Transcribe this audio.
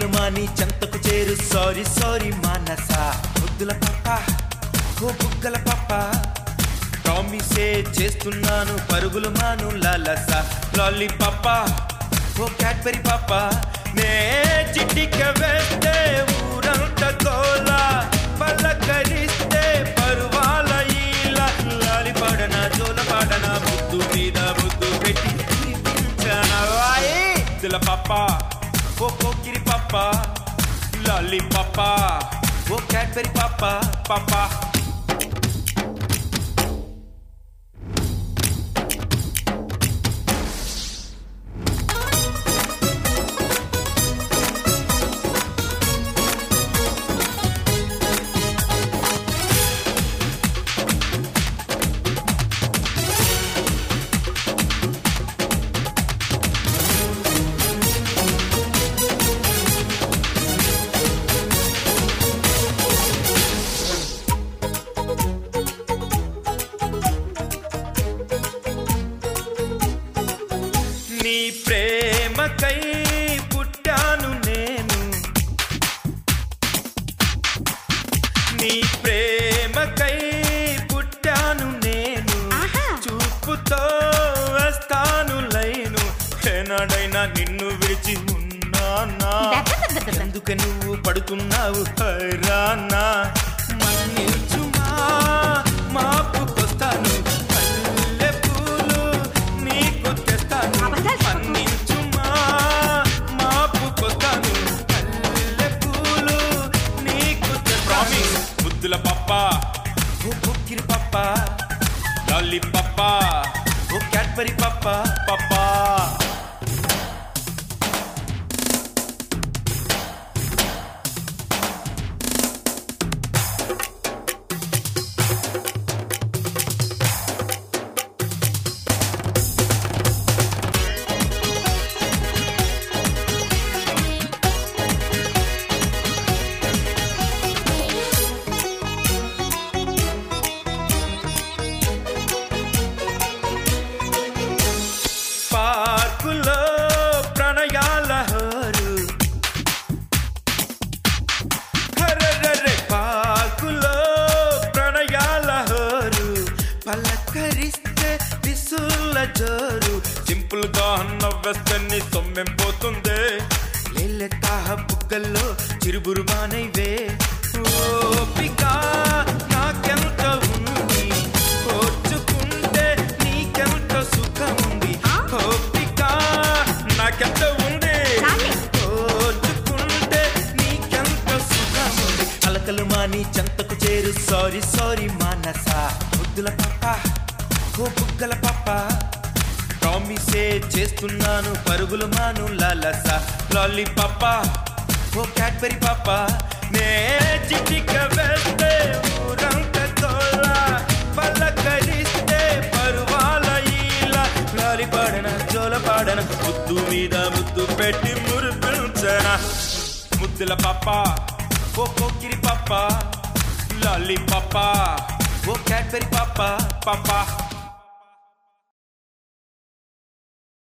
మాని చెంతకు చేరు సారీ సారీ మానస ముద్దుల పాప ఓ బుగ్గల పాప ప్రామిసే చేస్తున్నాను పరుగులు మాను లాలస లాలీ పాప ఓ క్యాడ్బరీ పాప నే చిటిక వేస్తే ఊరంత కోలా పలకరిస్తే పరువాల ఈల లాలి పాడన జోల పాడన ముద్దు మీద ముద్దు పెట్టి దిల పాప ఓ కోకిరి పాప లాలి పాప ఓ క్యాడ్బరీ పాప పాప నీ ప్రేమకై పుట్టాను నేను నీ ప్రేమకై పుట్టాను నేను ఆహా. చూపుతో వేస్తాను లైను ఏనాడైనా నిన్ను విడిచి ఉన్నానా దద్దదద్దదద. ఎందుకు నువ్వు పడుతున్నావు హైరానా మన్నించుమా మాపుకొస్తాను పల్లె పూలు నీకు తెస్తాను అబద్ధాలు చెప్పకు. మన్నించుమా మాపుకొస్తాను పల్లె పూలు నీకు ప్రామిస్ ముద్దుల పప్ప ఓ బుక్కిరి పప్ప లాలి పప్ప ఓ క్యాడ్బరీ పప్ప పప్ప పార్కులో ప్రణయాల హోరు హరరరే పార్కులో ప్రణయాల హోరు పలకరిస్తే విసుల జోరు సింపుల్ గా నవ్వేస్తే నీ సొమ్మెం పోతుంది లేలెత్తా బుగ్గల్లో చిరుబురు మానైవే ఓపిక నాకెంత ఉంది ఓర్చుకుంటే నీకెంత సుఖముంది ఓపిక నాకెంత ఉంది చాలే. ఓర్చుకుంటే నీకెంత సుఖముంది అలకలు మాని చెంతకు చేరు సారీ సారీ మానస ముద్దుల పాప ఓ బుగ్గల పాప ప్రామిసే చేస్తున్నాను పరుగులు మాను లాలస లాలీ పాప ఓ క్యాడ్బరీ పాప నే చిటిక వేస్తే ఊరంత తోలా పలకరిస్తే పరువాల ఈల లాలి పాడన జోల పాడన ముద్దు మీద ముద్దు పెట్టి మురిపించన ముద్దుల పాప ఓ కోకిరి పాప లాలి పాప ఓ క్యాడ్బరీ పాప పాప